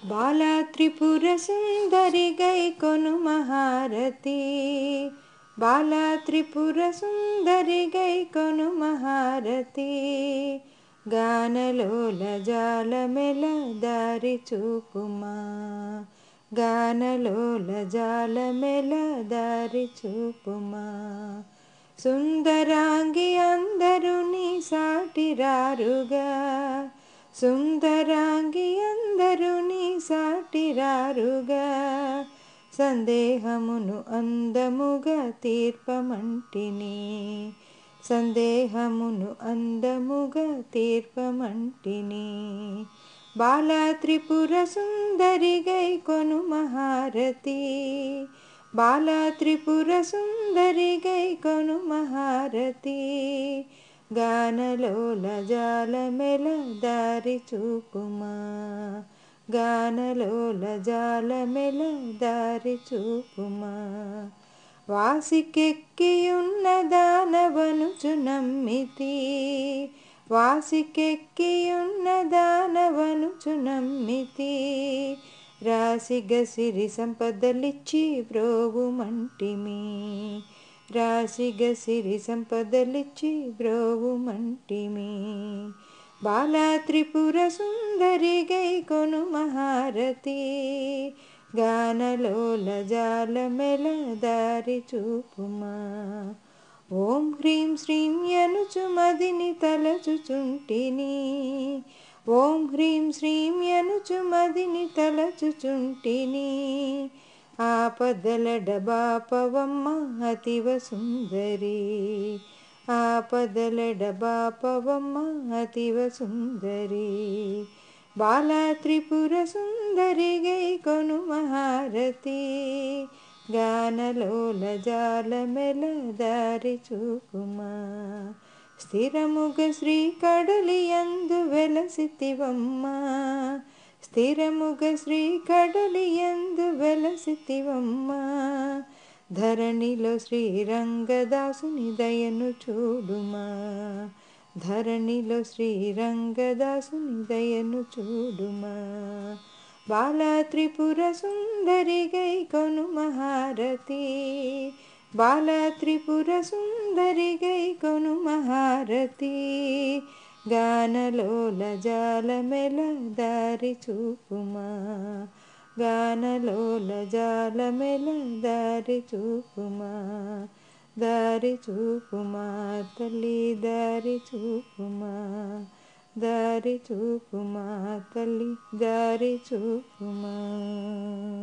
బాలా త్రిపుర సుందరి గై కొను మహారతి బాలా త్రిపుర సుందరి గై కొను మహారతి గానలోల జాలమెల దారి చూపుమా గానలోల జాలమెల దారి చూపుమా సుందరాంగి అందరూ నీ సాటిరారుగా సుందరాంగి అందరూ నీ సాటిరారుగా సందేహమును అందముగా తీర్పమంటిని సందేహమును అందముగా తీర్పమంటిని బాలా త్రిపుర సుందరి గై కొను మహారతి బాలా త్రిపుర సుందరి గై కొను మహారతి గానలోల జాలమెల దారి చూపుమా గానలోల జాలమెల దారి చూపుమా వాసికెక్కియున్న దానవనుచు నమ్మితి వాసికెక్కియున్న దానవనుచు నమ్మితి రాసిగ సిరి సంపదలిచ్చి బ్రోవుమంటిమి రాసిగ సిరి సంపదలిచ్చి బ్రోవుమంటిమి బాలా త్రిపుర సుందరి గై కొను మహారతి గానలోల జాలమెల దారి చూపుమా ఓం హ్రీం శ్రీం యనుచు మదిని తలచుచుంటిని ఓం హ్రీం శ్రీం యనుచు మదిని తలచుచుంటిని ఆపదల డబాపవమ్మ అతివ సుందరి ఆపదల డబాపవమ్మ అతివ సుందరి బాలా త్రిపుర సుందరి గై కొను మహారతి గానలోల జాలమెల దారి చూపుమా స్థిరముగ శ్రీ కడలియందు వెలసితివమ్మ స్థిరముగ శ్రీ కడలియందు వెలసితివమ్మ ధరణిలో శ్రీరంగదాసుని దయను చూడుమా ధరణిలో శ్రీరంగదాసుని దయను చూడుమా బాలా త్రిపుర సుందరి గై కొను మహారతి బాలా త్రిపుర సుందరి గై కొను మహారతి గానలోల జాలమెల దారి చూపుమా గానలోల జాలమెల దారి చూపుమా దారి చూపుమా తల్లి దారి చూపుమా దారి చూపుమా తల్లి దారి చూపుమా